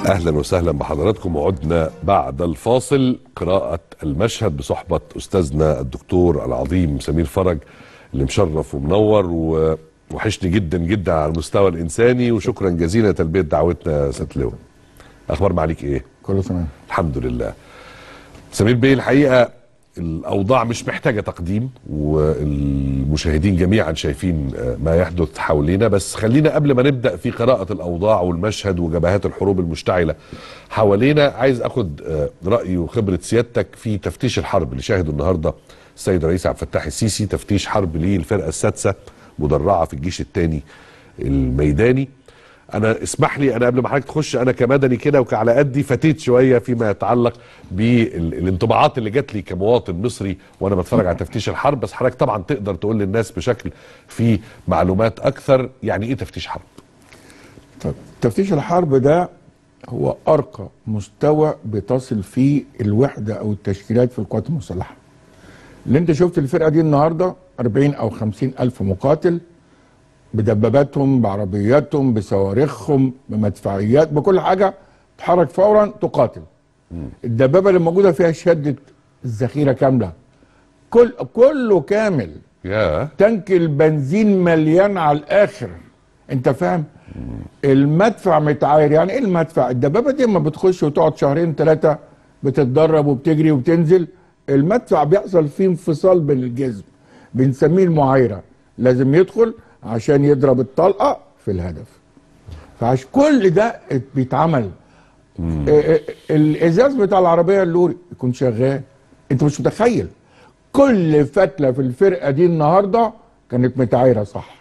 اهلا وسهلا بحضراتكم وعدنا بعد الفاصل قراءة المشهد بصحبة استاذنا الدكتور العظيم سمير فرج اللي مشرف ومنور ووحشني جدا جدا على المستوى الانساني وشكرا جزيلا لتلبية دعوتنا يا سيادة اللواء. اخبار معاليك ايه؟ كله تمام الحمد لله. سمير بيه الحقيقة الاوضاع مش محتاجة تقديم والمشاهدين جميعا شايفين ما يحدث حوالينا بس خلينا قبل ما نبدأ في قراءة الاوضاع والمشهد وجبهات الحروب المشتعلة حوالينا عايز اخد رأي وخبرة سيادتك في تفتيش الحرب اللي شاهده النهاردة السيد الرئيس عبد الفتاح السيسي تفتيش حرب للفرقة السادسة مدرعة في الجيش الثاني الميداني انا اسمح لي انا قبل ما حضرتك تخش انا كمدني كده وكعلى قدي فتيت شويه فيما يتعلق بالانطباعات اللي جات لي كمواطن مصري وانا بتفرج على تفتيش الحرب بس حضرتك طبعا تقدر تقول للناس بشكل في معلومات اكثر يعني ايه تفتيش حرب طب تفتيش الحرب ده هو ارقى مستوى بتصل فيه الوحده او التشكيلات في القوات المسلحه اللي انت شفت الفرقه دي النهارده 40 او 50 الف مقاتل بدباباتهم بعربياتهم بصواريخهم بمدفعيات بكل حاجه تتحرك فورا تقاتل الدبابه اللي موجوده فيها شده الذخيره كامله كل كله كامل يا تانك البنزين مليان على الاخر انت فاهم المدفع متعاير يعني ايه المدفع الدبابه دي لما بتخش وتقعد شهرين ثلاثه بتتدرب وبتجري وبتنزل المدفع بيحصل فيه انفصال بالجسم بنسميه المعايره لازم يدخل عشان يضرب الطلقه في الهدف فعش كل ده بيتعمل آه، الازاز بتاع العربيه اللوري يكون شغال انت مش متخيل كل فتله في الفرقه دي النهارده كانت متعايره صح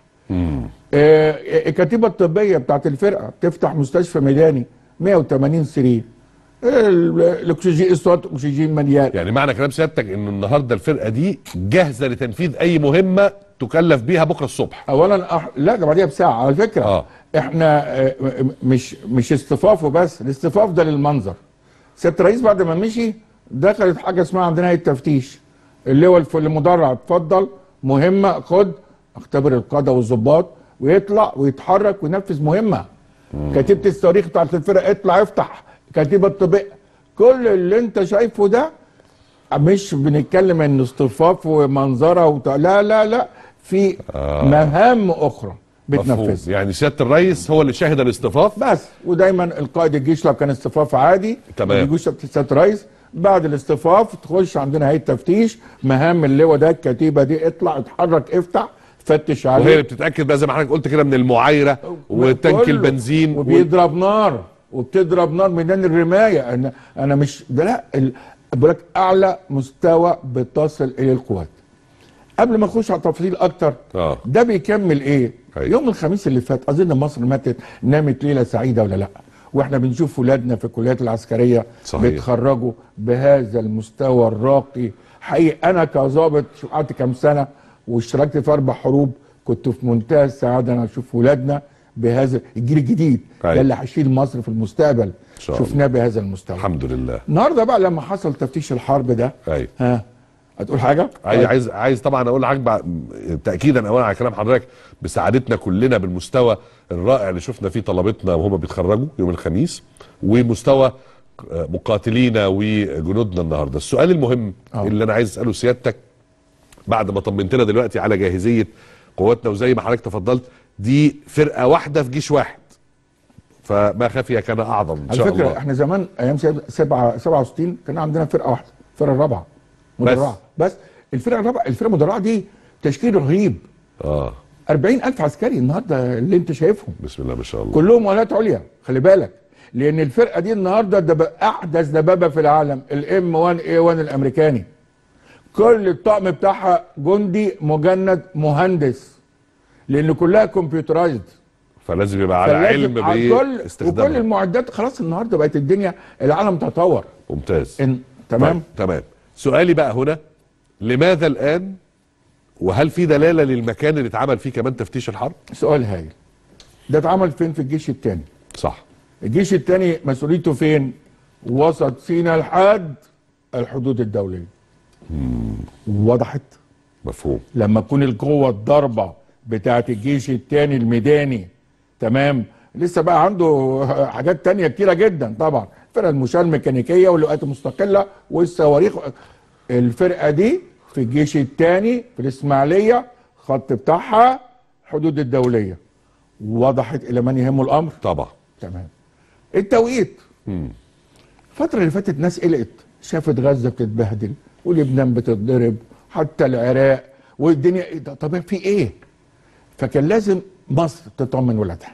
آه، الكتيبه الطبيه بتاعت الفرقه بتفتح مستشفى ميداني 180 سرير ال- الاكسجين اسطوانات اكسجين مليان يعني معنى كلام سيادتك ان النهارده الفرقه دي جاهزه لتنفيذ اي مهمه تكلف بيها بكره الصبح اولا أح... لا ده بعديها بساعه على فكره آه. احنا آه، م- مش مش اصطفافه بس الاصطفاف ده للمنظر سياده الرئيس بعد ما مشي دخلت حاجه اسمها عندنا هيئه تفتيش اللي هو الف- المدرع اتفضل مهمه خد اختبر القاده والظباط ويطلع ويتحرك وينفذ مهمه كتيبه الصواريخ بتاعت الفرق اطلع افتح كتيبه الطبيه كل اللي انت شايفه ده مش بنتكلم ان اصطفاف ومنظره وت... لا لا لا في آه. مهام اخرى مفهوم بتنفذ يعني سياده الرئيس هو اللي شاهد الاصطفاف بس ودايما القائد الجيش لو كان اصطفاف عادي تمام. الجيش سياده الرئيس بعد الاصطفاف تخش عندنا هيئه تفتيش مهام اللواء ده الكتيبه دي اطلع اتحرك افتح فتش وهي اللي عليه بتتاكد بقى زي ما حضرتك قلت كده من المعايره وتانك كله. البنزين وال- وبيضرب نار وبتضرب نار ميدان الرمايه انا انا مش ده لا ال- بقول لك اعلى مستوى بتصل اليه القوات قبل ما اخش على تفاصيل اكتر اه ده بيكمل ايه أيوة. يوم الخميس اللي فات اظن مصر ماتت نامت ليله سعيده ولا لا واحنا بنشوف ولادنا في الكليات العسكريه صحيح. بيتخرجوا بهذا المستوى الراقي حقيقي انا كظابط شو قعدت كام سنه واشتركت في اربع حروب كنت في منتهى السعاده انا اشوف ولادنا بهذا الجيل الجديد أيوة. ده اللي هيشيل مصر في المستقبل شاء الله. شفناه بهذا المستوى الحمد لله النهارده بقى لما حصل تفتيش الحرب ده ايوه ها هتقول حاجه عايز عايز عايز طبعا اقول لحضرتك بع- تاكيدا اولا على كلام حضرتك بسعادتنا كلنا بالمستوى الرائع اللي شفنا فيه طلبتنا وهم بيتخرجوا يوم الخميس ومستوى آه، مقاتلينا وجنودنا النهارده السؤال المهم آه. اللي انا عايز اساله سيادتك بعد ما طمنتنا دلوقتي على جاهزيه قواتنا وزي ما حضرتك تفضلت دي فرقه واحده في جيش واحد فما خفي كان اعظم ان على شاء فكره الله احنا زمان ايام سبعة- سبعة 67 كان عندنا فرقه واحده الفرقه الرابعه مدرعه بس, بس الفرقه الرابعه الفرقه المدرعه دي تشكيل رهيب اه 40000 عسكري النهارده اللي انت شايفهم بسم الله ما شاء الله كلهم ولايات عليا خلي بالك لان الفرقه دي النهارده دب... احدث دبابه في العالم الام 1 اي 1 الامريكاني كل الطقم بتاعها جندي مجند مهندس لان كلها كمبيوترايزد فلازم يبقى على فلازم علم على كل وكل باستخدامها المعدات خلاص النهارده بقت الدنيا العالم تطور ممتاز إن تمام طيب، تمام سؤالي بقى هنا لماذا الان وهل في دلاله للمكان اللي اتعمل فيه كمان تفتيش الحرب سؤال هايل ده اتعمل فين في الجيش الثاني صح الجيش الثاني مسؤوليته فين وسط سينا لحد الحدود الدوليه وضحت مفهوم لما تكون القوه الضربه بتاعت الجيش الثاني الميداني تمام لسه بقى عنده حاجات تانية كتيرة جدا طبعا الفرقة المشاة الميكانيكية واللقاءات المستقلة والصواريخ الفرقة دي في الجيش الثاني في الإسماعيلية خط بتاعها حدود الدولية وضحت إلى من يهمه الأمر طبعا تمام التوقيت الفترة اللي فاتت ناس قلقت شافت غزة بتتبهدل ولبنان بتتضرب حتى العراق والدنيا إيه ده؟ طب في ايه؟ فكان لازم مصر تطمن ولادها.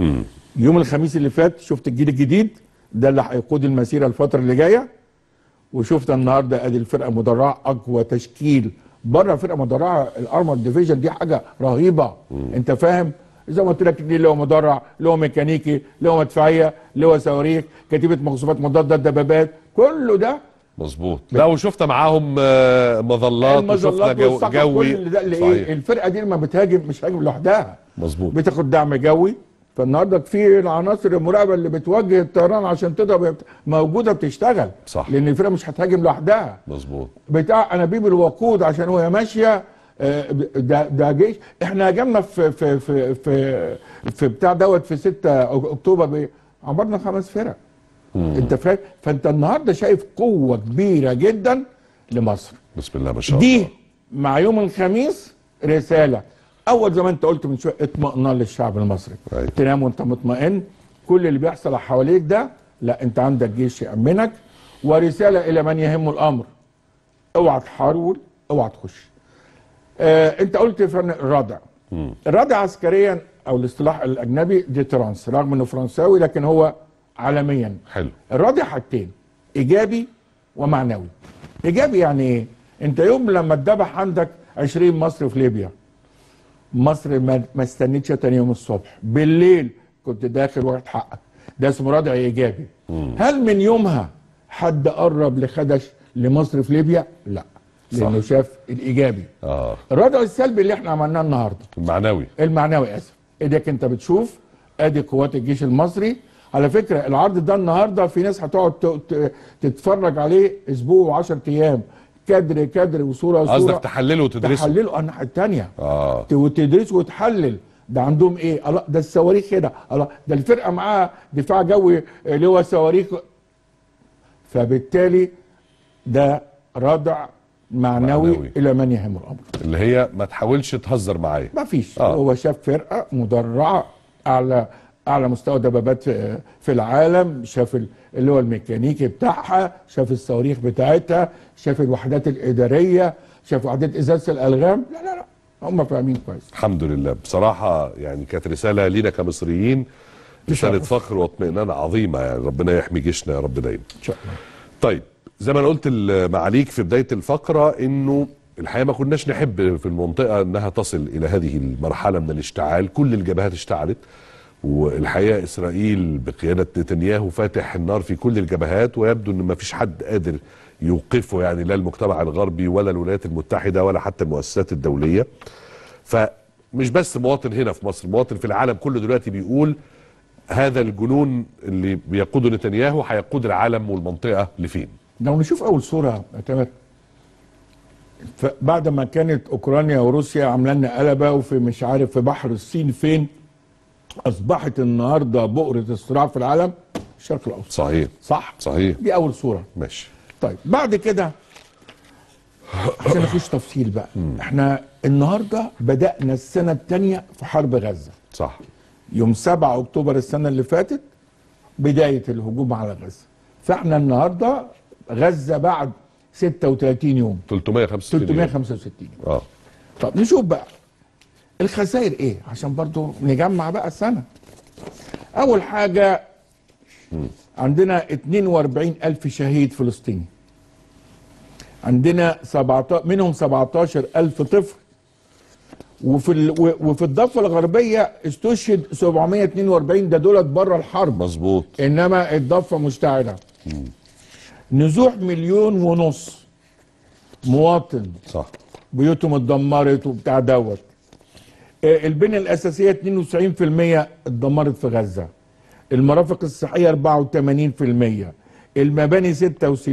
يوم الخميس اللي فات شفت الجيل الجديد ده اللي هيقود المسيره الفتره اللي جايه وشفت النهارده ادي الفرقه مدرعه اقوى تشكيل بره فرقه مدرعه الارمر ديفيجن دي حاجه رهيبه انت فاهم؟ زي ما قلت لك دي اللي هو مدرع اللي هو ميكانيكي اللي هو مدفعيه اللي هو صواريخ كتيبه مخصوصات مضاده الدبابات كله ده مظبوط لا وشفت معاهم آه، مظلات وشفنا المظلات جو والصقر جوي كل ده اللي صحيح. ايه الفرقه دي لما بتهاجم مش هاجم لوحدها مظبوط بتاخد دعم جوي فالنهارده في العناصر المراقبه اللي بتوجه الطيران عشان تضرب موجوده بتشتغل صح. لان الفرقه مش هتهاجم لوحدها مظبوط بتاع انابيب الوقود عشان وهي ماشيه آه، ده ده جيش احنا هاجمنا في في في في, في بتاع دوت في 6 اكتوبر ب- عبرنا خمس فرق انت فاهم فانت النهارده شايف قوه كبيره جدا لمصر بسم الله ما شاء الله دي مع يوم الخميس رساله اول زي ما انت قلت من شويه اطمئنان للشعب المصري أيوة. تنام وانت مطمئن كل اللي بيحصل حواليك ده لا انت عندك جيش يامنك ورساله الى من يهمه الامر اوعى تحارول اوعى تخش آه انت قلت فن الردع الردع عسكريا او الاصطلاح الاجنبي ديترانس رغم انه فرنساوي لكن هو عالميا حلو الراضي حاجتين ايجابي ومعنوي ايجابي يعني ايه انت يوم لما اتذبح عندك 20 مصري في ليبيا مصر ما, ما استنتش تاني يوم الصبح بالليل كنت داخل واخد حقك ده اسمه ردع ايجابي هل من يومها حد قرب لخدش لمصر في ليبيا لا لانه شاف الايجابي اه الردع السلبي اللي احنا عملناه النهارده المعنوي المعنوي اسف ايدك انت بتشوف ادي قوات الجيش المصري على فكره العرض ده النهارده في ناس هتقعد ت- ت- تتفرج عليه اسبوع و10 ايام كادر كادر وصوره صوره قصدك تحلله وتدرسه تحلله على الناحيه الثانيه اه وتدرسه وتحلل ده عندهم ايه الله ده الصواريخ هنا الله ده الفرقه معاها دفاع جوي اللي هو صواريخ فبالتالي ده ردع معنوي, معنوي. الى من يهم الامر اللي هي ما تحاولش تهزر معايا ما فيش آه. آه. هو شاف فرقه مدرعه اعلى اعلى مستوى دبابات في, في العالم شاف ال- اللي هو الميكانيكي بتاعها شاف الصواريخ بتاعتها شاف الوحدات الاداريه شاف وحدات ازاله الالغام لا لا لا هم فاهمين كويس الحمد لله بصراحة يعني كانت رسالة لينا كمصريين رسالة تشرف. فخر واطمئنان عظيمة يعني ربنا يحمي جيشنا يا رب دايما ان شاء الله طيب زي ما انا قلت معاليك في بدايه الفقره انه الحقيقه ما كناش نحب في المنطقه انها تصل الى هذه المرحله من الاشتعال كل الجبهات اشتعلت والحقيقه اسرائيل بقياده نتنياهو فاتح النار في كل الجبهات ويبدو ان ما فيش حد قادر يوقفه يعني لا المجتمع الغربي ولا الولايات المتحده ولا حتى المؤسسات الدوليه فمش بس مواطن هنا في مصر مواطن في العالم كله دلوقتي بيقول هذا الجنون اللي بيقوده نتنياهو هيقود العالم والمنطقه لفين لو نشوف اول صوره يا تامر ف- بعد ما كانت اوكرانيا وروسيا عامله لنا قلبه وفي مش عارف في بحر الصين فين اصبحت النهارده بؤره الصراع في العالم الشرق الاوسط صحيح صح صحيح دي اول صوره ماشي طيب بعد كده عشان نخش تفصيل بقى احنا النهارده بدانا السنه الثانيه في حرب غزه صح يوم 7 اكتوبر السنه اللي فاتت بدايه الهجوم على غزه فاحنا النهارده غزه بعد 36 يوم 365 يوم. 365 يوم اه طب نشوف بقى الخسائر ايه عشان برضو نجمع بقى السنه اول حاجه عندنا 42 الف شهيد فلسطيني عندنا 17 منهم 17 الف طفل وفي ال... و- وفي الضفه الغربيه استشهد 742 ده دولت بره الحرب مظبوط انما الضفه مشتعله نزوح مليون ونص مواطن صح بيوتهم اتدمرت وبتاع دوت آه، البنية الأساسية 92% اتدمرت في غزة المرافق الصحية 84% المباني 66%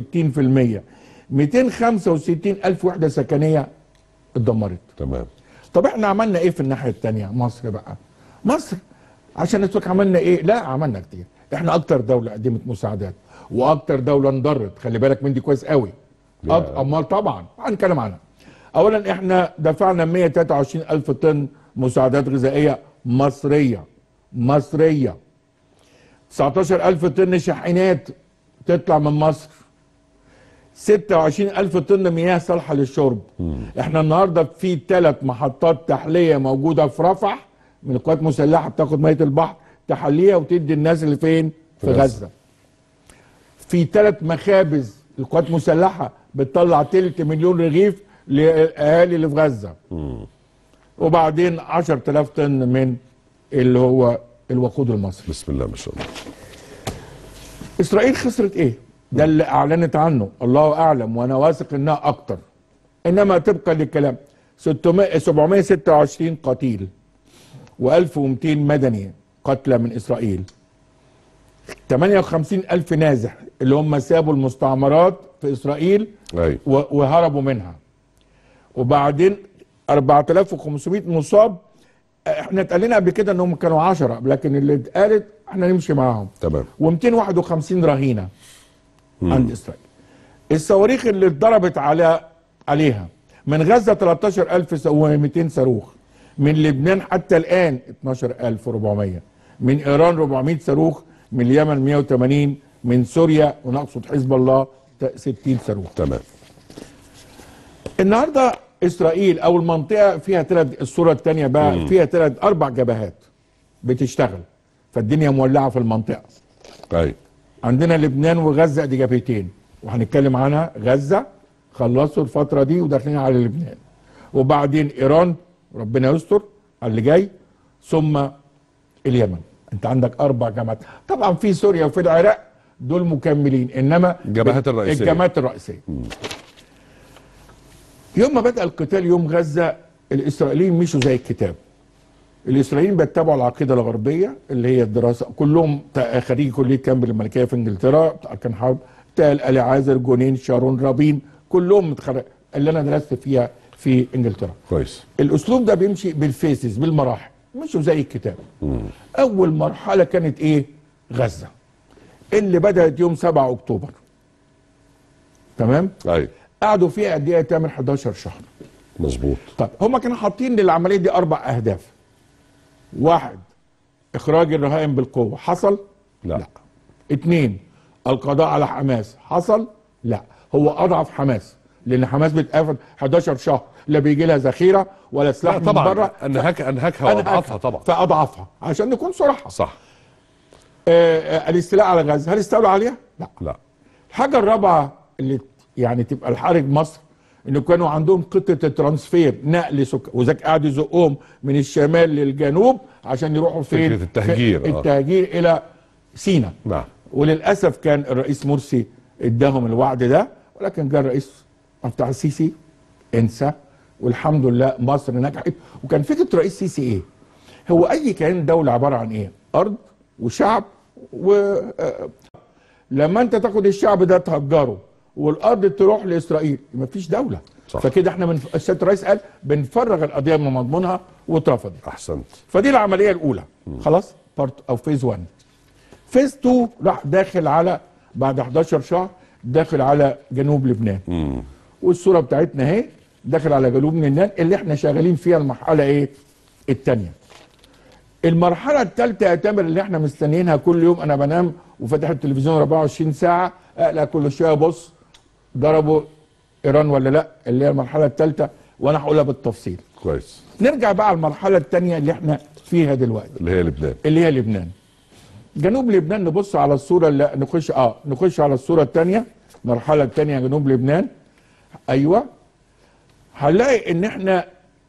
265 ألف وحدة سكنية اتدمرت تمام طب احنا عملنا ايه في الناحية التانية مصر بقى مصر عشان نترك عملنا ايه لا عملنا كتير احنا اكتر دوله قدمت مساعدات واكتر دوله انضرت خلي بالك من دي كويس قوي يا. أك- امال طبعا هنتكلم عنها اولا احنا دفعنا 123 الف طن مساعدات غذائيه مصريه مصريه 19 الف طن شاحنات تطلع من مصر 26 الف طن مياه صالحه للشرب احنا النهارده في ثلاث محطات تحليه موجوده في رفح من القوات المسلحه بتاخد ميه البحر تحليها وتدي الناس اللي فين في في غزة. غزه في ثلاث مخابز القوات المسلحه بتطلع تلت مليون رغيف للاهالي اللي في غزه وبعدين 10000 طن من اللي هو الوقود المصري بسم الله ما شاء الله اسرائيل خسرت ايه ده اللي اعلنت عنه الله اعلم وانا واثق انها اكتر انما طبقا للكلام 600 726 قتيل و1200 مدني قتلى من اسرائيل 58 الف نازح اللي هم سابوا المستعمرات في اسرائيل ايوه و- وهربوا منها وبعدين 4500 مصاب احنا اتقال لنا قبل كده انهم كانوا 10 لكن اللي اتقالت احنا نمشي معاهم تمام و251 رهينه عند اسرائيل الصواريخ اللي اتضربت على عليها من غزه 13200 صاروخ من لبنان حتى الان 12400 من ايران 400 صاروخ من اليمن 180 من سوريا ونقصد حزب الله 60 صاروخ تمام النهارده اسرائيل او المنطقه فيها ثلاث الصوره الثانيه بقى فيها ثلاث اربع جبهات بتشتغل فالدنيا مولعه في المنطقه ايوه عندنا لبنان وغزه دي جبهتين وهنتكلم عنها غزه خلصوا الفتره دي وداخلين على لبنان وبعدين ايران ربنا يستر على اللي جاي ثم اليمن انت عندك اربع جبهات طبعا في سوريا وفي العراق دول مكملين انما الجبهات الرئيسية. الجبهات الرئيسيه يوم ما بدا القتال يوم غزه الاسرائيليين مشوا زي الكتاب الاسرائيليين بيتبعوا العقيده الغربيه اللي هي الدراسه كلهم تا- خريجي كليه كامبل الملكيه في انجلترا بتاع اركان حرب تال الي عازر جونين شارون رابين كلهم متخرج اللي انا درست فيها في انجلترا كويس الاسلوب ده بيمشي بالفيسز بالمراحل مشوا زي الكتاب اول مرحله كانت ايه غزه اللي بدات يوم 7 اكتوبر تمام ايوه قعدوا فيها قد ايه يا تامر 11 شهر مظبوط طب هم كانوا حاطين للعمليه دي اربع اهداف واحد اخراج الرهائن بالقوه حصل لا, لا. اتنين القضاء على حماس حصل لا هو اضعف حماس لان حماس بتقفل 11 شهر لا بيجي لها ذخيره ولا لا سلاح من طبعا بره انهك انهكها واضعفها طبعا فاضعفها عشان نكون صراحه صح آه آه الاستيلاء على غزه هل استولوا عليها؟ لا لا الحاجه الرابعه اللي يعني تبقى الحرج مصر انه كانوا عندهم خطه الترانسفير نقل سكان وذاك قعدوا يزقوهم من الشمال للجنوب عشان يروحوا فين؟ فكرة التهجير، في آه. التهجير الى سينا نعم وللاسف كان الرئيس مرسي اداهم الوعد ده ولكن جاء الرئيس بتاع السيسي انسى والحمد لله مصر نجحت وكان فكره الرئيس السيسي ايه؟ هو اي كيان دوله عباره عن ايه؟ ارض وشعب و آه، لما انت تاخد الشعب ده تهجره والارض تروح لاسرائيل مفيش دوله صح. فكده احنا من السيد الرئيس قال بنفرغ القضيه من مضمونها واترفضت احسنت فدي العمليه الاولى خلاص بارت او فيز 1 فيز 2 راح داخل على بعد 11 شهر داخل على جنوب لبنان والصوره بتاعتنا اهي داخل على جنوب لبنان اللي احنا شغالين فيها المرحله ايه الثانيه المرحله الثالثه يا تامر اللي احنا مستنيينها كل يوم انا بنام وفاتح التلفزيون 24 ساعه اقلق كل شويه ابص ضربوا ايران ولا لا اللي هي المرحله الثالثه وانا هقولها بالتفصيل كويس نرجع بقى على المرحله الثانيه اللي احنا فيها دلوقتي اللي هي لبنان اللي هي لبنان جنوب لبنان نبص على الصوره اللي نخش اه نخش على الصوره الثانيه المرحله الثانيه جنوب لبنان ايوه هنلاقي ان احنا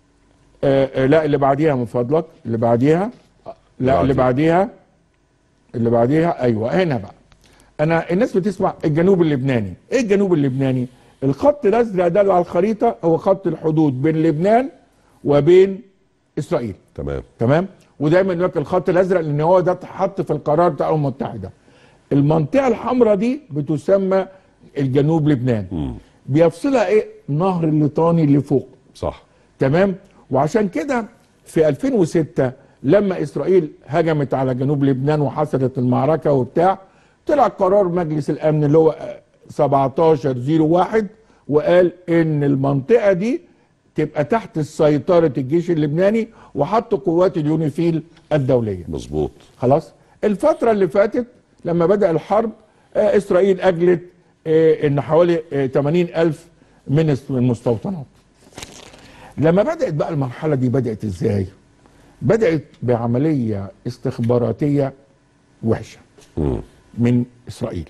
آه آه لا اللي بعديها من فضلك اللي بعديها لا اللي بعديها اللي بعديها ايوه هنا بقى انا الناس بتسمع الجنوب اللبناني ايه الجنوب اللبناني الخط الازرق ده اللي على الخريطه هو خط الحدود بين لبنان وبين اسرائيل تمام تمام ودايما يقول لك الخط الازرق لان هو ده اتحط في القرار بتاع الامم المتحده المنطقه الحمراء دي بتسمى الجنوب لبنان بيفصلها ايه نهر الليطاني اللي فوق صح تمام وعشان كده في 2006 لما اسرائيل هجمت على جنوب لبنان وحصلت المعركه وبتاع طلع قرار مجلس الامن اللي هو 1701 وقال ان المنطقه دي تبقى تحت سيطره الجيش اللبناني وحطوا قوات اليونيفيل الدوليه مظبوط خلاص الفترة اللي فاتت لما بدأ الحرب آه، إسرائيل أجلت آه، إن حوالي آه، 80 ألف من الس- من المستوطنات لما بدأت بقى المرحلة دي بدأت إزاي بدأت بعملية استخباراتية وحشة مم. من إسرائيل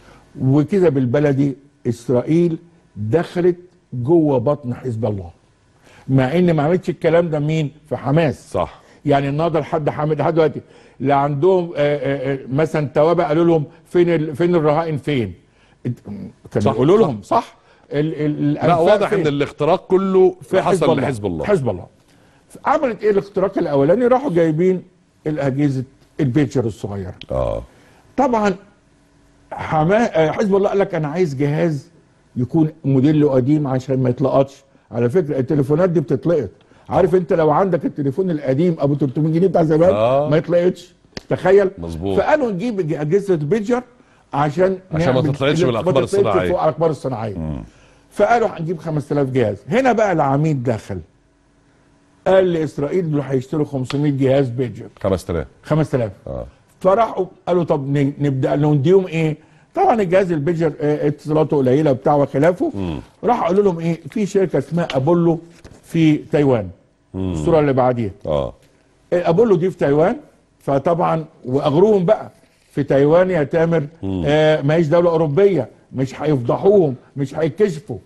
وكده بالبلدي إسرائيل دخلت جوه بطن حزب الله مع ان ما عملتش الكلام ده مين في حماس صح يعني النهارده لحد حامد لحد دلوقتي لا عندهم آه، آه، آه، مثلا توابع قالوا لهم فين ال- فين الرهائن فين انت- كانوا صح، يقولوا صح، لهم صح ال ال لا الأنفاق واضح فين؟ ان الاختراق كله في حصل لحزب الله حزب الله عملت ايه الاختراق الاولاني راحوا جايبين الاجهزه البيتشر الصغيره اه طبعا حما... آه، حزب الله قال لك انا عايز جهاز يكون موديله قديم عشان ما يتلقطش على فكره التليفونات دي بتتلقط عارف انت لو عندك التليفون القديم ابو 300 جنيه بتاع زمان آه. ما يتلقطش تخيل مظبوط. فقالوا نجيب اجهزه البيتجر عشان عشان ما نعمل- تطلعش ما بالأقمار تطلعش الصناعية. فوق على الاقمار الصناعيه فقالوا هنجيب 5000 جهاز هنا بقى العميد دخل قال لاسرائيل دول هيشتروا 500 جهاز بيتجر 5000 5000 اه فراحوا قالوا طب ن- نبدا نديهم ايه طبعا الجهاز البيجر آه، اتصالاته قليله بتاع وخلافه راحوا قالوا لهم ايه في شركه اسمها ابولو في تايوان الصوره اللي بعديها اه ابولو دي في تايوان فطبعا واغروهم بقى في تايوان يا تامر آه ما هيش دوله اوروبيه مش هيفضحوهم مش هيكشفوا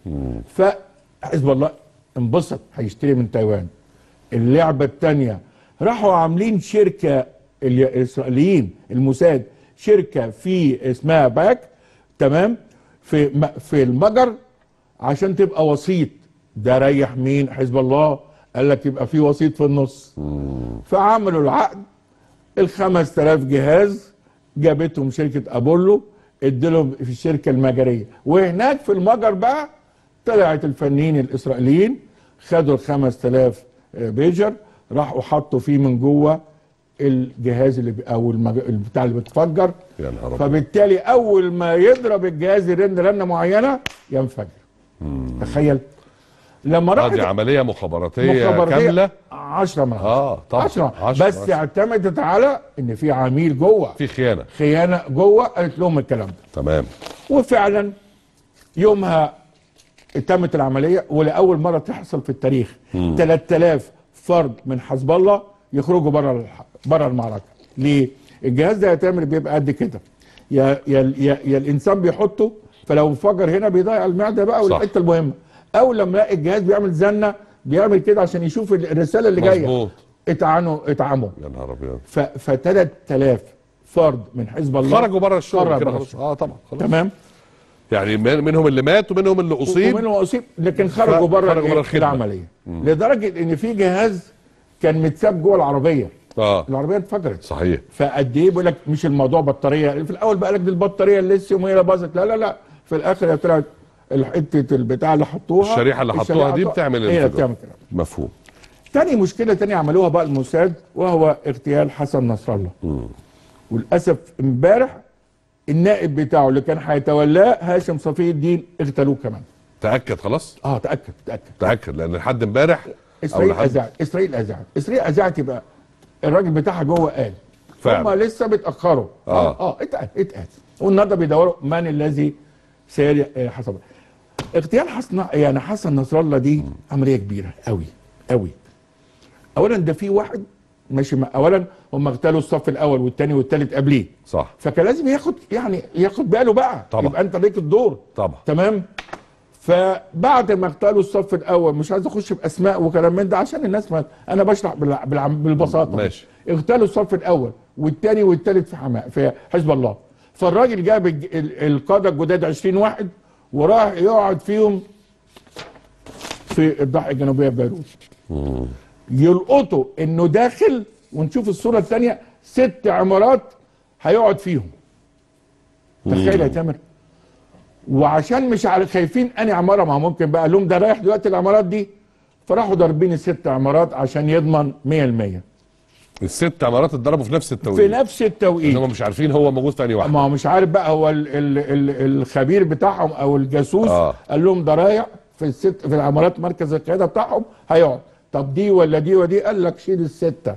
فحزب الله انبسط هيشتري من تايوان اللعبه الثانيه راحوا عاملين شركه الاسرائيليين الموساد شركه في اسمها باك تمام في م- في المجر عشان تبقى وسيط ده ريح مين حزب الله قال لك يبقى في وسيط في النص فعملوا العقد ال 5000 جهاز جابتهم شركه ابولو اديلهم في الشركه المجريه وهناك في المجر بقى طلعت الفنيين الاسرائيليين خدوا ال 5000 بيجر راحوا حطوا فيه من جوه الجهاز اللي بي- او المج... بتاع اللي بتفجر يا نهار أبيض. فبالتالي اول ما يضرب الجهاز يرن رنه معينه ينفجر تخيل لما آه راحت دي عمليه مخابراتيه مخابراتية كامله 10 من 10 اه طبعا 10 عشرة، بس عشرة. اعتمدت على ان في عميل جوه في خيانه خيانه جوه قالت لهم الكلام ده تمام وفعلا يومها تمت العمليه ولاول مره تحصل في التاريخ 3000 فرد من حزب الله يخرجوا بره بره المعركه ليه الجهاز ده يا تامر بيبقى قد كده يا يا يا, يا الانسان بيحطه فلو انفجر هنا بيضيع المعده بقى صح. والحته المهمه او لما يلاقي الجهاز بيعمل زنه بيعمل كده عشان يشوف الرساله اللي جايه مظبوط اتعنوا اتعموا يا نهار ابيض ف ف 3000 فرد من حزب الله خرجوا بره الشغل خرج كده بره خلاص اه طبعا خلاص تمام يعني من- منهم اللي مات ومنهم اللي اصيب ومنهم اصيب لكن خرجوا بره خرجوا بره الإيه؟ الخدمة. العمليه لدرجه ان في جهاز كان متساب جوه العربيه اه العربيه اتفجرت صحيح فقد ايه بيقول لك مش الموضوع بطاريه في الاول بقى لك دي البطاريه الليثيوم هي اللي باظت لا لا لا في الاخر هي طلعت حته البتاع اللي حطوها الشريحة اللي حطوها دي بتعمل هي اللي الانفجار. بتعمل كده مفهوم تاني مشكله تانية عملوها بقى الموساد وهو اغتيال حسن نصر الله وللاسف امبارح النائب بتاعه اللي كان هيتولاه هاشم صفي الدين اغتالوه كمان تاكد خلاص اه تاكد تاكد تاكد لان لحد امبارح او اسرائيل لحد اذاعت اسرائيل اذاعت اسرائيل اذاعت يبقى الراجل بتاعها جوه قال فعلا. هم لسه بيتاخروا آه. اه اتقال اتقال والنهارده بيدوروا من الذي سير آه، حسب اغتيال حسن يعني حسن نصر الله دي عمليه كبيره قوي قوي اولا ده في واحد ماشي مع اولا هم اغتالوا الصف الاول والثاني والثالث قبليه صح فكان لازم ياخد يعني ياخد باله بقى طبعا. يبقى انت ليك الدور طبعا تمام فبعد ما اغتالوا الصف الاول مش عايز اخش باسماء وكلام من ده عشان الناس ما انا بشرح بالع- بالع- بالبساطه ماشي. اغتالوا الصف الاول والثاني والثالث في حما في حزب الله فالراجل جاب الج- ال- القاده الجداد 20 واحد وراح يقعد فيهم في الضاحيه الجنوبيه في بيروت يلقطوا انه داخل ونشوف الصوره الثانيه ست عمارات هيقعد فيهم تخيل يا تامر وعشان مش عارف خايفين اني عماره ما هو ممكن بقى لهم ده رايح دلوقتي العمارات دي فراحوا ضاربين الست عمارات عشان يضمن 100% الست عمارات اتضربوا في نفس في التوقيت نفس التوقيت هم مش عارفين هو موجود في انهي واحده ما هو مش عارف بقى هو ال ال ال الخبير بتاعهم او الجاسوس آه. آه. قال لهم ده رايح في الست في العمارات مركز القياده بتاعهم هيقعد طب دي ولا دي ودي قال لك شيل السته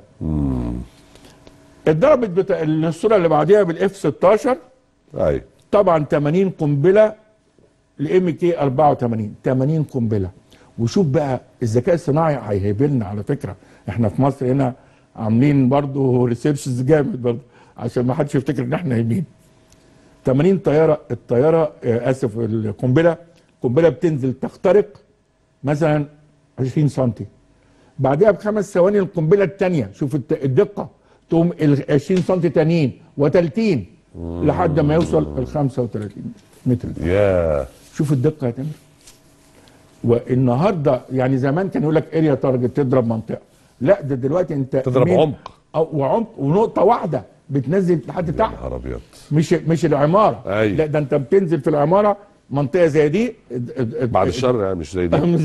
اتضربت بتا... الصوره اللي بعديها بالاف 16 ايوه طبعا 80 قنبله لام كي 84 80 قنبله وشوف بقى الذكاء الصناعي هيهبلنا على فكره احنا في مصر هنا عاملين برضه ريسيرشز جامد برضه عشان ما حدش يفتكر ان احنا يمين 80 طياره الطياره آه، اسف القنبله قنبله بتنزل تخترق مثلا 20 سم بعدها بخمس ثواني القنبله الثانيه شوف الت- الدقه تقوم ال 20 سم تانيين و30 لحد ما يوصل ال 35 متر يا شوف الدقه يا تامر والنهارده يعني زمان كان يقول لك اريا تارجت تضرب منطقه لا ده دلوقتي انت تضرب مين- عمق. أو وعمق ونقطه واحده بتنزل لحد تحت نهار ابيض مش مش العماره أيوة. لا ده انت بتنزل في العماره منطقه زي دي بعد الشر يعني مش زي دي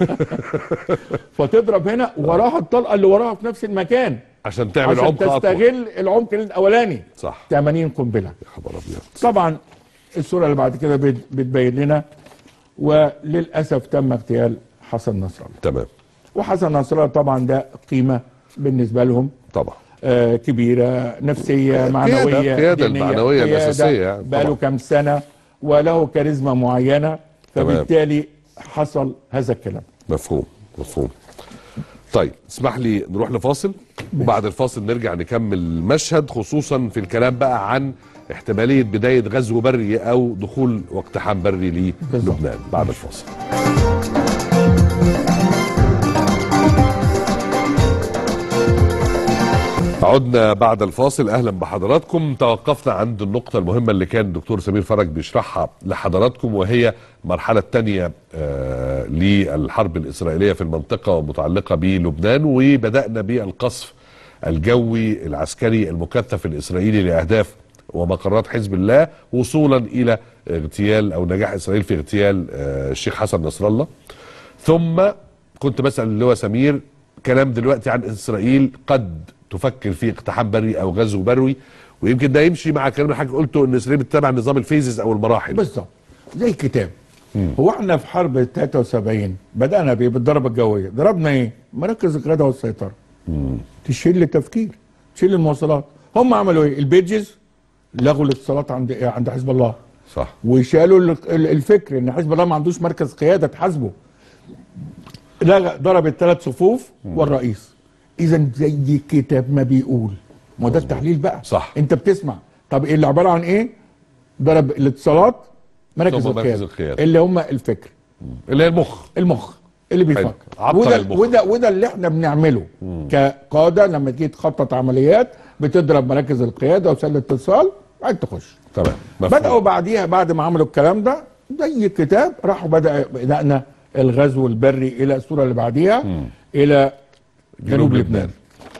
فتضرب هنا وراها الطلقه اللي وراها في نفس المكان عشان تعمل عشان عمق اطول تستغل العمق الاولاني صح 80 قنبله يا خبر ابيض طبعا الصوره اللي بعد كده بت- بتبين لنا وللاسف تم اغتيال حسن نصر الله تمام وحسن نصر الله طبعا ده قيمه بالنسبه لهم طبعا آه كبيره نفسيه معنويه القيادة دينية، المعنوية قيادة الأساسية يعني بقاله طبعاً. كام سنه وله كاريزما معينه تمام. فبالتالي حصل هذا الكلام مفهوم مفهوم طيب اسمح لي نروح لفاصل وبعد الفاصل نرجع نكمل المشهد خصوصا في الكلام بقى عن احتمالية بداية غزو بري أو دخول واقتحام بري بالظبط. للبنان بعد الفاصل عدنا بعد الفاصل اهلا بحضراتكم توقفنا عند النقطة المهمة اللي كان الدكتور سمير فرج بيشرحها لحضراتكم وهي المرحلة الثانية آه للحرب الإسرائيلية في المنطقة ومتعلقة بلبنان وبدأنا بالقصف الجوي العسكري المكثف الإسرائيلي لأهداف ومقرات حزب الله وصولا إلى اغتيال أو نجاح إسرائيل في اغتيال آه الشيخ حسن نصر الله ثم كنت بسأل اللي هو سمير كلام دلوقتي عن إسرائيل قد تفكر في اقتحام بري أو غزو بري ويمكن ده يمشي مع الكلام اللي حضرتك قلته ان اسرائيل بتتبع نظام الفيزز او المراحل بالظبط زي الكتاب هو احنا في حرب 73 بدانا بايه بالضربه الجويه ضربنا ايه مراكز القياده والسيطره تشيل التفكير تشيل المواصلات هم عملوا ايه البيجز لغوا الاتصالات عند عند حزب الله صح وشالوا ال- ال- الفكر ان حزب الله ما عندوش مركز قياده تحاسبه لغى ضرب الثلاث صفوف والرئيس اذا زي الكتاب ما بيقول ما ده التحليل بقى صح. انت بتسمع طب اللي عباره عن ايه ضرب الاتصالات مراكز ثم مراكز القياده القيادة. اللي هم الفكر اللي هي المخ المخ اللي بيفكر عبقر وده المخ. وده وده اللي احنا بنعمله كقاده لما تيجي تخطط عمليات بتضرب مراكز القياده وسله الاتصال بعد تخش تمام بداوا بعديها بعد ما عملوا الكلام ده زي الكتاب راحوا بدا بدانا الغزو البري الى الصوره اللي بعديها الى جنوب, جنوب لبنان. لبنان.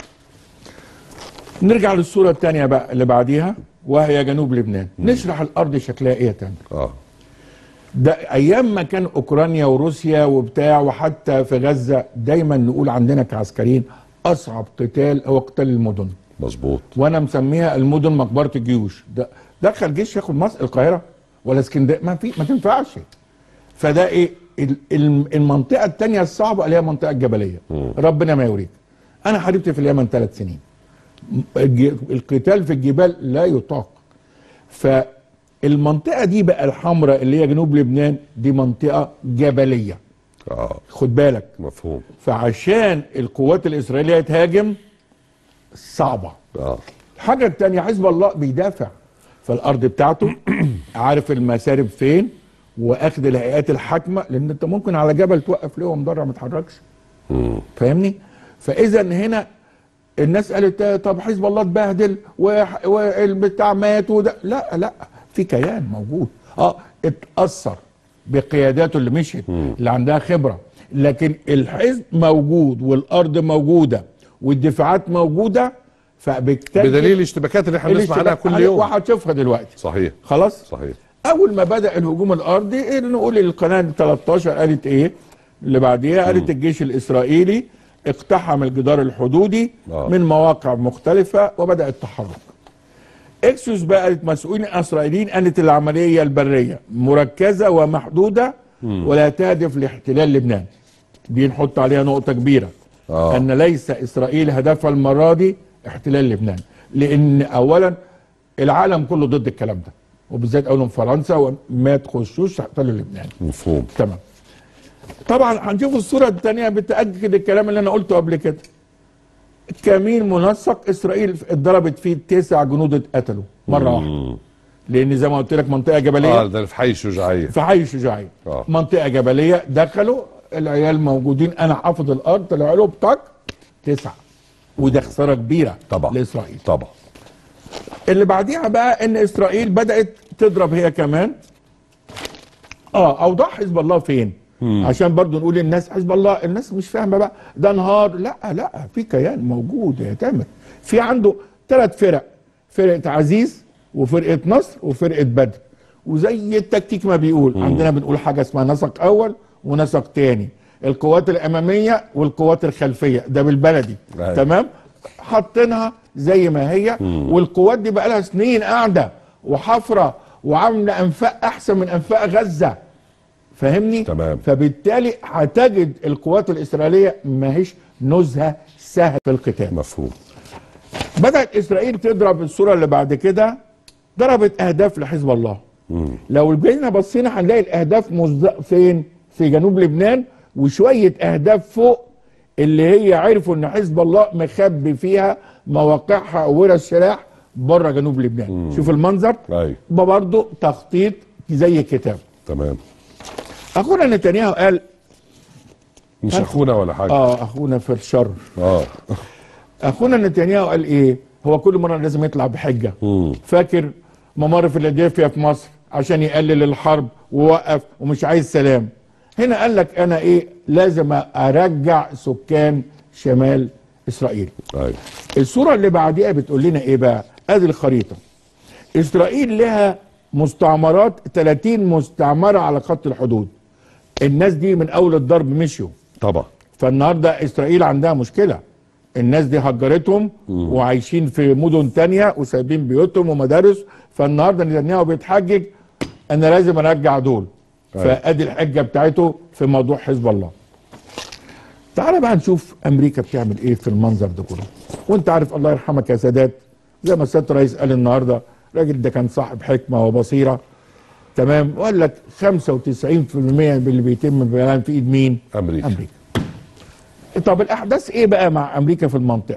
نرجع للصوره الثانيه بقى اللي بعديها وهي جنوب لبنان نشرح الارض شكلها ايه تاني اه ده ايام ما كان اوكرانيا وروسيا وبتاع وحتى في غزه دايما نقول عندنا كعسكريين اصعب قتال هو قتال المدن مظبوط وانا مسميها المدن مقبره الجيوش ده دخل جيش ياخد مصر القاهره ولا اسكندريه ما في ما تنفعش فده ايه ال- ال- المنطقه الثانيه الصعبه اللي هي المنطقه الجبليه ربنا ما يوريك انا حاربت في اليمن ثلاث سنين الج- القتال في الجبال لا يطاق فالمنطقه دي بقى الحمراء اللي هي جنوب لبنان دي منطقه جبليه اه خد بالك مفهوم فعشان القوات الاسرائيليه تهاجم صعبه اه الحاجة التانية حزب الله بيدافع فالأرض بتاعته عارف المسارب فين واخد الهيئات الحاكمة لأن أنت ممكن على جبل توقف ليه مدرع ما يتحركش فاهمني؟ فإذا هنا الناس قالت آه، طب حزب الله اتبهدل وح- والبتاع مات وده لا لا في كيان موجود اه اتأثر بقياداته اللي مشيت اللي عندها خبرة لكن الحزب موجود والأرض موجودة والدفاعات موجودة فبالتالي بدليل الاشتباكات اللي احنا بنسمع عنها الاشتباك كل يوم وهتشوفها دلوقتي صحيح خلاص صحيح اول ما بدا الهجوم الارضي إيه نقول القناه 13 قالت ايه اللي بعديها قالت الجيش الاسرائيلي اقتحم الجدار الحدودي آه. من مواقع مختلفة وبدأ التحرك اكسوس بقى مسؤولين اسرائيليين قالت العملية البرية مركزة ومحدودة ولا تهدف لاحتلال لبنان دي نحط عليها نقطة كبيرة آه. ان ليس اسرائيل هدفها المرة دي احتلال لبنان لان اولا العالم كله ضد الكلام ده وبالذات اولهم فرنسا وما تخشوش تحتلوا لبنان مفهوم تمام طبعا هنشوف الصوره الثانيه بتاكد الكلام اللي انا قلته قبل كده كمين منسق اسرائيل اتضربت فيه تسع جنود اتقتلوا مره واحده لان زي ما قلت لك منطقه جبليه اه ده في حي شجاعيه في حي شجاعيه آه. منطقه جبليه دخلوا العيال موجودين انا حافظ الارض طلعوا له بطاق تسعه وده خساره كبيره طبعا لاسرائيل طبعا اللي بعديها بقى ان اسرائيل بدات تضرب هي كمان اه اوضاع حزب الله فين عشان برضو نقول للناس حزب الله الناس مش فاهمه بقى ده انهار لا لا في كيان موجود يا تامر في عنده ثلاث فرق فرقه عزيز وفرقه نصر وفرقه بدر وزي التكتيك ما بيقول عندنا بنقول حاجه اسمها نسق اول ونسق تاني القوات الاماميه والقوات الخلفيه ده بالبلدي أيوة. تمام حاطينها زي ما هي والقوات دي بقى لها سنين قاعده وحفره وعامله انفاق احسن من انفاق غزه فاهمني تمام. فبالتالي هتجد القوات الاسرائيليه ما هيش نزهه سهل في القتال مفهوم بدات اسرائيل تضرب الصوره اللي بعد كده ضربت اهداف لحزب الله لو جينا بصينا هنلاقي الاهداف مزد... فين في جنوب لبنان وشويه اهداف فوق اللي هي عرفوا ان حزب الله مخبي فيها مواقعها ورش سلاح بره جنوب لبنان شوف المنظر ايوه ده برضه تخطيط زي كتاب تمام اخونا نتنياهو قال مش اخونا ولا حاجه اه اخونا في الشر اه اخونا نتنياهو قال ايه هو كل مره لازم يطلع بحجه مم. فاكر ممر فيلادلفيا في مصر عشان يقلل الحرب ووقف ومش عايز سلام هنا قال لك انا ايه لازم ارجع سكان شمال اسرائيل ايوه الصوره اللي بعديها بتقول لنا ايه بقى ادي الخريطه اسرائيل لها مستعمرات 30 مستعمره على خط الحدود الناس دي من اول الضرب مشيوا طبعا فالنهارده اسرائيل عندها مشكله الناس دي هجرتهم وعايشين في مدن تانية وسايبين بيوتهم ومدارس فالنهارده نتنياهو بيتحجج انا لازم ارجع دول أيوة. فادي الحجه بتاعته في موضوع حزب الله تعال بقى نشوف امريكا بتعمل ايه في المنظر ده كله وانت عارف الله يرحمك يا سادات زي ما السيد الرئيس قال النهارده الراجل ده كان صاحب حكمه وبصيره تمام وقال لك 95% من اللي بيتم بيان في ايد مين؟ امريكا امريكا طب الاحداث ايه بقى مع امريكا في المنطقه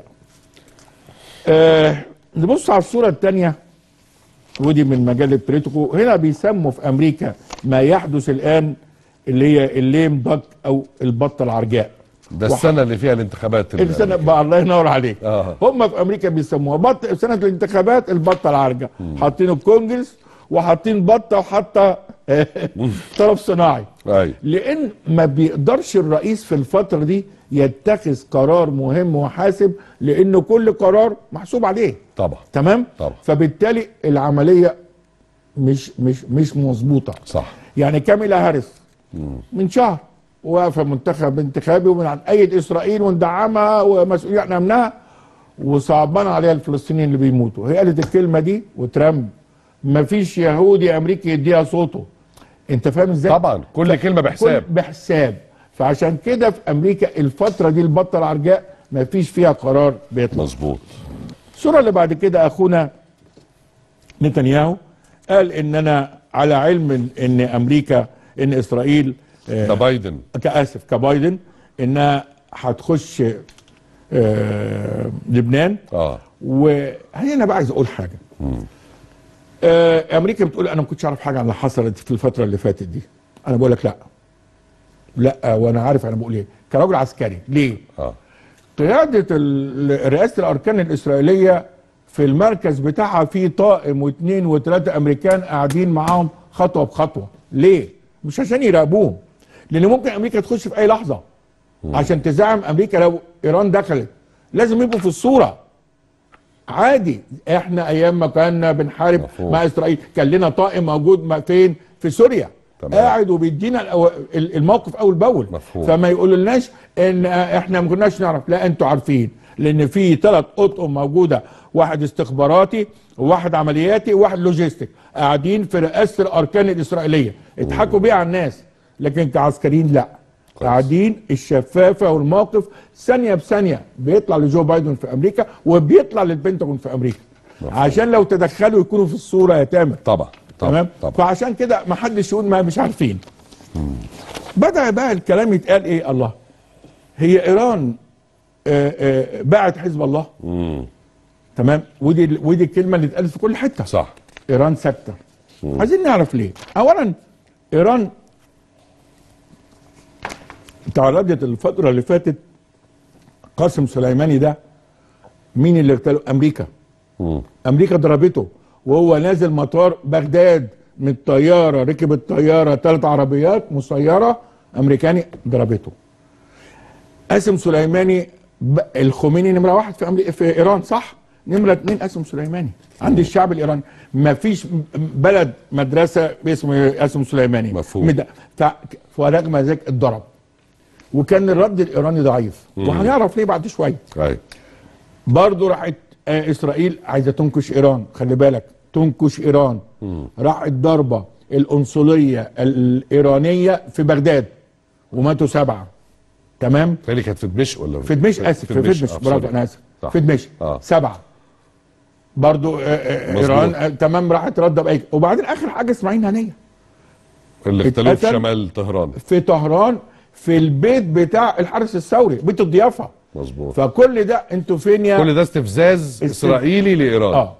آه نبص على الصوره الثانيه ودي من مجله بريتكو هنا بيسموا في امريكا ما يحدث الان اللي هي الليم دك او البطه العرجاء ده السنه اللي فيها الانتخابات اللي السنه بقى الله ينور عليك آه. هم في امريكا بيسموها بط سنه الانتخابات البطه العرجه حاطين الكونجرس وحاطين بطه وحاطه طرف صناعي ايوه لان ما بيقدرش الرئيس في الفتره دي يتخذ قرار مهم وحاسم لان كل قرار محسوب عليه طبعا تمام طبعا. فبالتالي العمليه مش مش مش مظبوطه صح يعني كاميلا هاريس من شهر واقفه منتخب انتخابي وبنأيد اسرائيل وندعمها ومسؤولين عن امنها وصعبان عليها الفلسطينيين اللي بيموتوا هي قالت الكلمه دي وترامب مفيش يهودي امريكي يديها صوته انت فاهم ازاي طبعا كل كلمه بحساب كل بحساب فعشان كده في امريكا الفتره دي البطه العرجاء مفيش فيها قرار بيطلع مظبوط الصوره اللي بعد كده اخونا نتنياهو قال ان انا على علم ان إن امريكا ان اسرائيل آه، ده بايدن كاسف كبايدن انها هتخش آه، لبنان اه وهنا بقى عايز اقول حاجه آه، امريكا بتقول انا ما كنتش اعرف حاجه عن اللي حصلت في الفتره اللي فاتت دي انا بقول لك لا لا وانا عارف انا بقول ايه كراجل عسكري ليه اه قياده ال- رئاسه الاركان الاسرائيليه في المركز بتاعها في طائم واثنين وثلاثه امريكان قاعدين معاهم خطوه بخطوه ليه مش عشان يراقبوهم لان ممكن امريكا تخش في اي لحظه عشان تزعم امريكا لو ايران دخلت لازم يبقوا في الصوره عادي احنا ايام ما كنا بنحارب مفهوم. مع اسرائيل كان لنا طائم موجود ما- فين في سوريا تمام. قاعد وبيدينا الأو- ال- الموقف اول باول مفهوم. فما يقولولناش ان آه، احنا ما كناش نعرف لا انتوا عارفين لان في ثلاث اطقم موجوده واحد استخباراتي وواحد عملياتي وواحد لوجيستيك قاعدين في رئاسه الاركان الاسرائيليه اضحكوا بيه على الناس لكن كعسكريين لا كويس. قاعدين الشفافه والموقف ثانيه بثانيه بيطلع لجو بايدن في امريكا وبيطلع للبنتاجون في امريكا عشان لو تدخلوا يكونوا في الصوره يا تامر طبعا طبعا تمام طبعا فعشان كده ما حدش يقول ما مش عارفين بدا بقى الكلام يتقال ايه الله هي ايران آه، آه، باعت حزب الله مم. تمام ودي ودي الكلمه اللي اتقالت في كل حته صح ايران ساكته عايزين نعرف ليه اولا ايران تعرضت الفتره اللي فاتت قاسم سليماني ده مين اللي اغتاله امريكا مم. امريكا ضربته وهو نازل مطار بغداد من الطياره ركب الطياره ثلاث عربيات مسيره امريكاني ضربته قاسم سليماني ب- الخميني نمره واحد في أمريكا في ايران صح نمره اتنين قاسم سليماني عند الشعب الايراني ما فيش م- بلد مدرسه باسم قاسم سليماني مفهوم. مد- ف- ورغم ذلك اتضرب وكان الرد الايراني ضعيف وهنعرف ليه بعد شويه ايوه برضه راحت آه، اسرائيل عايزه تنكش ايران خلي بالك تنكش ايران راحت ضربه القنصليه الايرانيه في بغداد وماتوا سبعه تمام تاني كانت في دمشق ولا في دمشق اسف في دمشق. دمشق آه، برافو سوري. انا اسف صح. في دمشق آه. سبعه برضو آه، آه، مظبوط. ايران آه، تمام راحت رد باي وبعدين اخر حاجه اسماعيل هنيه اللي اغتالوه في اتقتل. شمال طهران في طهران في البيت بتاع الحرس الثوري بيت الضيافه مظبوط فكل ده انتوا فين يا كل ده استفزاز استف- اسرائيلي لايران اه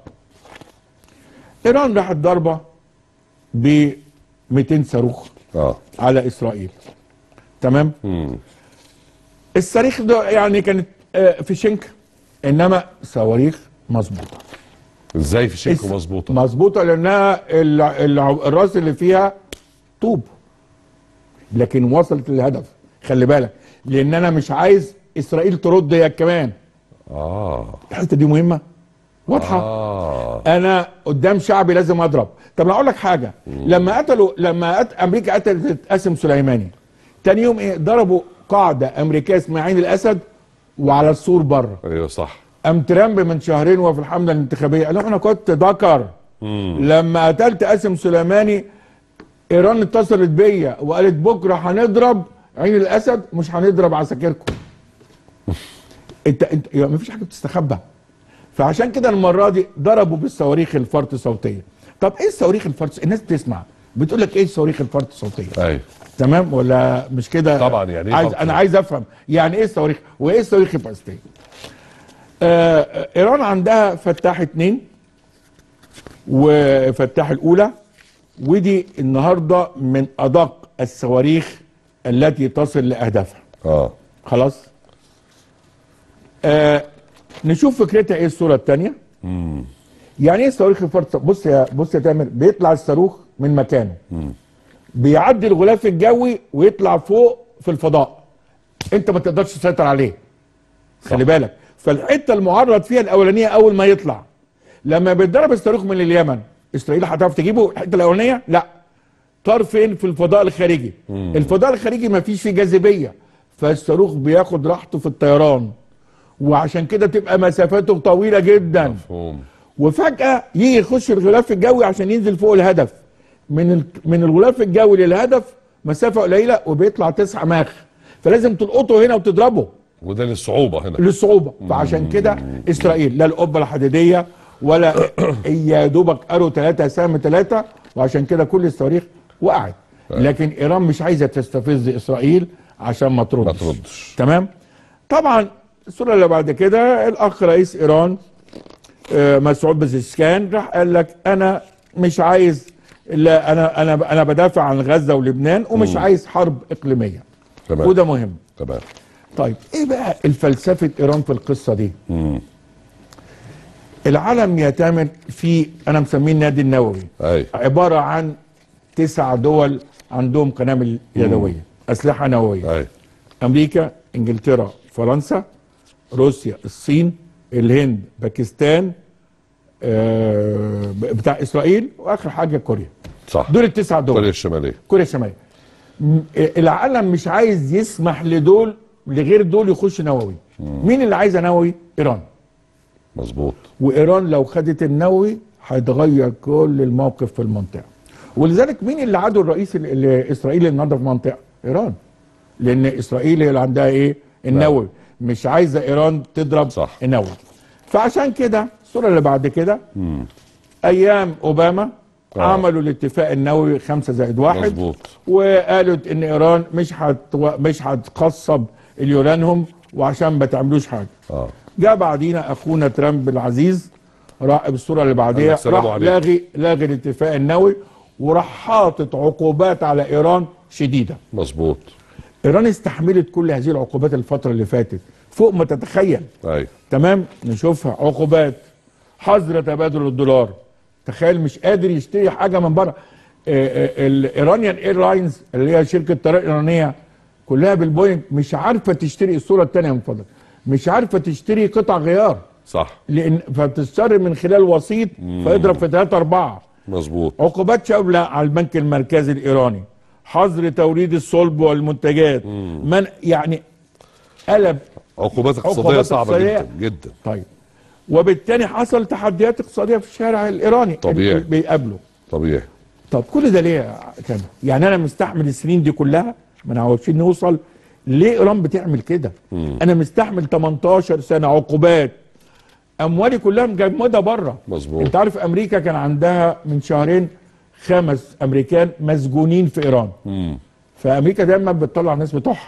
ايران راحت ضربه ب 200 صاروخ اه على اسرائيل تمام مم. الصاروخ ده يعني كانت آه، في شنك انما صواريخ مظبوطه ازاي في شنك اس- مظبوطه مظبوطه لانها ال- ال- الراس اللي فيها طوب لكن وصلت للهدف خلي بالك لان انا مش عايز اسرائيل ترد هي كمان اه الحته دي مهمه واضحه اه انا قدام شعبي لازم اضرب طب انا اقول لك حاجه لما قتلوا لما قت... امريكا قتلت قاسم سليماني تاني يوم ايه ضربوا قاعده امريكيه اسمها عين الاسد وعلى السور بره ايوه صح ام ترامب من شهرين وهو في الحمله الانتخابيه قال لهم انا كنت ذكر لما قتلت قاسم سليماني ايران اتصلت بيا وقالت بكره هنضرب عين الاسد مش هنضرب عساكركم انت انت يعني مفيش حاجه بتستخبى فعشان كده المره دي ضربوا بالصواريخ الفرط صوتيه طب ايه الصواريخ الفرط الناس بتسمع بتقول لك ايه الصواريخ الفرط صوتيه ايوه تمام ولا مش كده طبعاً، يعني إيه عايز فرط انا صوت؟ عايز افهم يعني ايه الصواريخ وايه الصواريخ الفلسطينيه آه ايران عندها فتاح اتنين وفتاح الاولى ودي النهارده من ادق الصواريخ التي تصل لاهدافها اه خلاص آه نشوف فكرتها ايه الصوره الثانيه يعني ايه الصواريخ الفرط بص يا بص يا تامر بيطلع الصاروخ من مكانه بيعدي الغلاف الجوي ويطلع فوق في الفضاء انت ما تقدرش تسيطر عليه خلي بالك فالحته المعرض فيها الاولانيه اول ما يطلع لما بيتضرب الصاروخ من اليمن اسرائيل هتعرف تجيبه الحته الاولانيه لا طار فين في الفضاء الخارجي الفضاء الخارجي ما فيش فيه جاذبيه فالصاروخ بياخد راحته في الطيران وعشان كده تبقى مسافاته طويله جدا مفهوم وفجاه يجي يخش الغلاف الجوي عشان ينزل فوق الهدف من ال... من الغلاف الجوي للهدف مسافه قليله وبيطلع تسع ماخ فلازم تلقطه هنا وتضربه وده للصعوبه هنا للصعوبه فعشان كده اسرائيل لا القبه الحديديه ولا هي يا دوبك ارو ثلاثه سهم ثلاثه وعشان كده كل الصواريخ وقعت لكن ايران مش عايزه تستفز اسرائيل عشان ما تردش ما تردش تمام طبعا الصوره اللي بعد كده الاخ رئيس ايران آه، مسعود بزشكان راح قال لك انا مش عايز لا انا انا انا بدافع عن غزه ولبنان ومش عايز حرب اقليميه تمام وده مهم تمام طيب ايه بقى الفلسفه ايران في القصه دي العالم يا تامر في انا مسميه النادي النووي ايوه عباره عن تسع دول عندهم قنابل يدويه اسلحه نوويه ايوه امريكا انجلترا فرنسا روسيا الصين الهند باكستان آه، بتاع اسرائيل واخر حاجه كوريا صح دول التسع دول كوريا الشماليه كوريا الشماليه م- العالم مش عايز يسمح لدول لغير دول يخشوا نووي مين اللي عايزه نووي ايران مظبوط وايران لو خدت النووي هيتغير كل الموقف في المنطقه ولذلك مين اللي عدو الرئيس ال- الاسرائيلي النهارده في المنطقه ايران لان اسرائيل هي اللي عندها ايه النووي مش عايزه ايران تضرب صح. النووي فعشان كده الصوره اللي بعد كده ايام اوباما آه. عملوا الاتفاق النووي خمسة زائد واحد مظبوط وقالوا ان ايران مش هت مش هتقصب اليورانيوم وعشان ما تعملوش حاجه اه جاء بعدينا اخونا ترامب العزيز راح بالصوره اللي قال بعديها لك سلام راح عليكم. لاغي لاغي الاتفاق النووي وراح حاطط عقوبات على ايران شديده مظبوط ايران استحملت كل هذه العقوبات الفتره اللي فاتت فوق ما تتخيل ايوه تمام نشوفها عقوبات حظر تبادل الدولار تخيل مش قادر يشتري حاجه من بره الايرانيان ايرلاينز اللي هي شركه طيران ايرانيه كلها بالبوينت مش عارفه تشتري الصوره الثانيه من فضلك مش عارفه تشتري قطع غيار صح لان فبتشتري من خلال وسيط فيضرب في 3 4 مظبوط عقوبات شامله على البنك المركزي الايراني حظر توريد الصلب والمنتجات من يعني قلب عقوبات اقتصاديه عقوبات صعبه اقتصادية. جدا جدا طيب وبالتالي حصل تحديات اقتصاديه في الشارع الايراني طبيعي. اللي بيقابله طبيعي طب كل ده ليه يا كان يعني انا مستحمل السنين دي كلها ما عاوزين نوصل ليه ايران بتعمل كده انا مستحمل 18 سنه عقوبات اموالي كلها مجمده بره مظبوط. انت عارف امريكا كان عندها من شهرين خمس امريكان مسجونين في ايران مم. فامريكا دايما بتطلع الناس بتوعها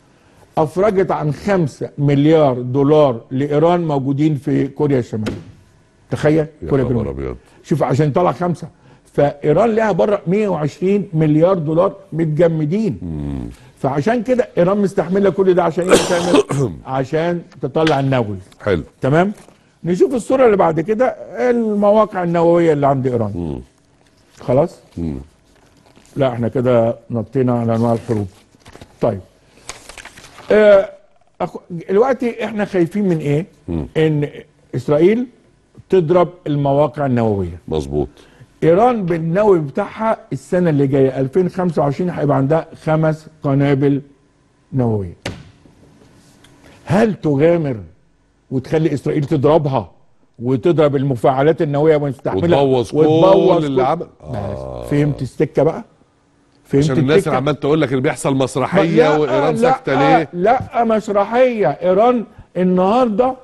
افرجت عن خمسة مليار دولار لايران موجودين في كوريا الشماليه تخيل يا كوريا خبر الجنوبيه ابيض شوف عشان يطلع خمسة فايران لها بره 120 مليار دولار متجمدين فعشان كده ايران مستحمله كل ده عشان ايه تعمل عشان تطلع النووي حلو تمام نشوف الصوره اللي بعد كده المواقع النوويه اللي عند ايران خلاص مم. لا احنا كده نطينا على انواع الحروب طيب آه أخو... دلوقتي احنا خايفين من ايه ان اسرائيل تضرب المواقع النوويه مظبوط ايران بالنووي بتاعها السنه اللي جايه 2025 هيبقى عندها خمس قنابل نوويه هل تغامر وتخلي اسرائيل تضربها وتضرب المفاعلات النوويه ونستحملها وتبوظ كل وتبوظ اللي كل- عمل بس فهمت السكه بقى فهمت عشان الناس التكة؟ اللي عمال تقول لك اللي بيحصل ما- مسرحيه لا، وايران لا، ساكته ليه لا مسرحيه ايران النهارده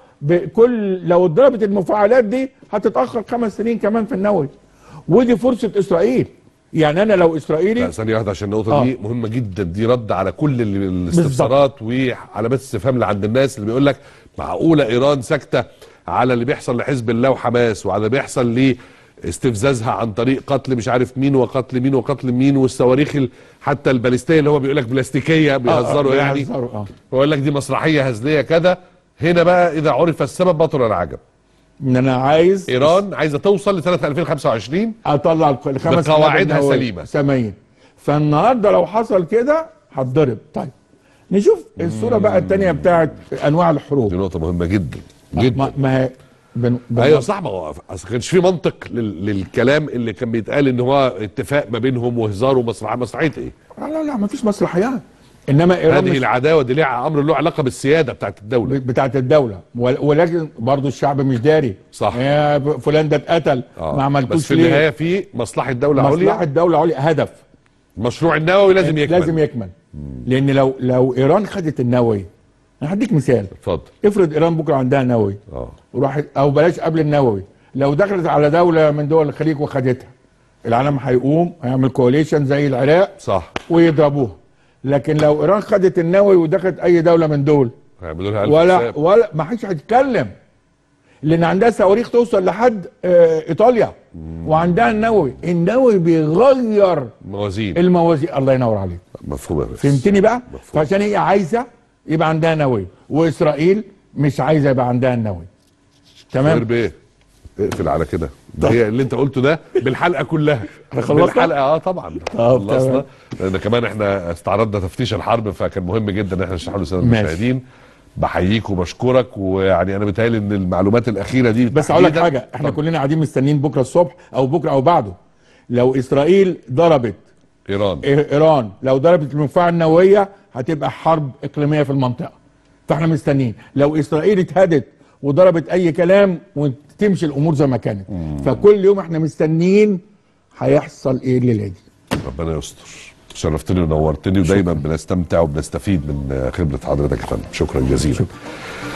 بكل لو اتضربت المفاعلات دي هتتاخر خمس سنين كمان في النووي ودي فرصه اسرائيل يعني انا لو اسرائيلي لا ثانيه واحده عشان النقطه آه. دي مهمه جدا دي رد على كل ال- الاستفسارات وعلامات استفهام اللي عند الناس اللي بيقول لك معقوله ايران ساكته على اللي بيحصل لحزب الله وحماس وعلى اللي بيحصل لاستفزازها عن طريق قتل مش عارف مين وقتل مين وقتل مين والصواريخ ال- حتى الباليستيه اللي هو بيقول لك بلاستيكيه بيهزروا آه، يعني بيهزروا، آه. ويقول لك دي مسرحيه هزليه كذا هنا بقى اذا عرف السبب بطل العجب ان انا عايز ايران عايزه توصل لسنه 2025 اطلع الق- الخمس بقواعدها قنابل نووية سليمة. ساميه فالنهارده لو حصل كده هتضرب طيب نشوف الصوره بقى الثانيه بتاعت انواع الحروب دي نقطه مهمه جدا جدا ما, ما هي بن... بن... ايوه صح ما هو اصل كانش في منطق لل... للكلام اللي كان بيتقال ان هو اتفاق ما بينهم وهزار ومسرحيه مسرحيه ايه؟ لا لا لا ما فيش مسرحيات انما ايران هذه مش العداوه دي ليها امر له علاقه بالسياده بتاعت الدوله بتاعت الدوله ول- ولكن برضو الشعب مش داري صح. يا ب- فلان ده اتقتل آه. ما بس عملتوش في ليه النهايه في مصلحه دوله مصلحه عليا الدوله عليا هدف المشروع النووي لازم يكمل لازم يكمل لان لو لو ايران خدت النووي انا هديك مثال اتفضل افرض ايران بكره عندها نووي اه وراحت او بلاش قبل النووي لو دخلت على دوله من دول الخليج وخدتها العالم هيقوم هيعمل كواليشن زي العراق صح ويضربوها لكن لو ايران خدت النووي ودخلت اي دوله من دول هيعملوا لها ألف ولا حساب. ولا ما حدش هيتكلم لان عندها صواريخ توصل لحد آه، ايطاليا وعندها النووي النووي بيغير موازين الموازين الله ينور عليك مفهومه بس فهمتني بقى مفهوم. فعشان هي عايزه يبقى عندها نووي واسرائيل مش عايزه يبقى عندها النووي غير تمام بايه؟ اقفل على كده ده هي اللي انت قلته ده بالحلقه كلها احنا خلصنا؟ بالحلقه اه طبعا آه، خلصنا تمام. لان كمان احنا استعرضنا تفتيش الحرب فكان مهم جدا ان احنا نشرحه للساده ماشي. المشاهدين بحييك وبشكرك ويعني انا بيتهيألي ان المعلومات الاخيره دي بس اقول لك تحديداً- حاجه احنا طب كلنا قاعدين مستنيين بكره الصبح او بكره او بعده لو اسرائيل ضربت ايران ايران لو ضربت المنفعه النوويه هتبقى حرب اقليميه في المنطقه فاحنا مستنيين لو اسرائيل اتهدت وضربت اي كلام وتمشي الامور زي ما كانت فكل يوم احنا مستنيين هيحصل ايه الليله دي ربنا يستر شرفتني ونورتني ودايما بنستمتع وبنستفيد من خبره حضرتك يا فندم شكرا جزيلا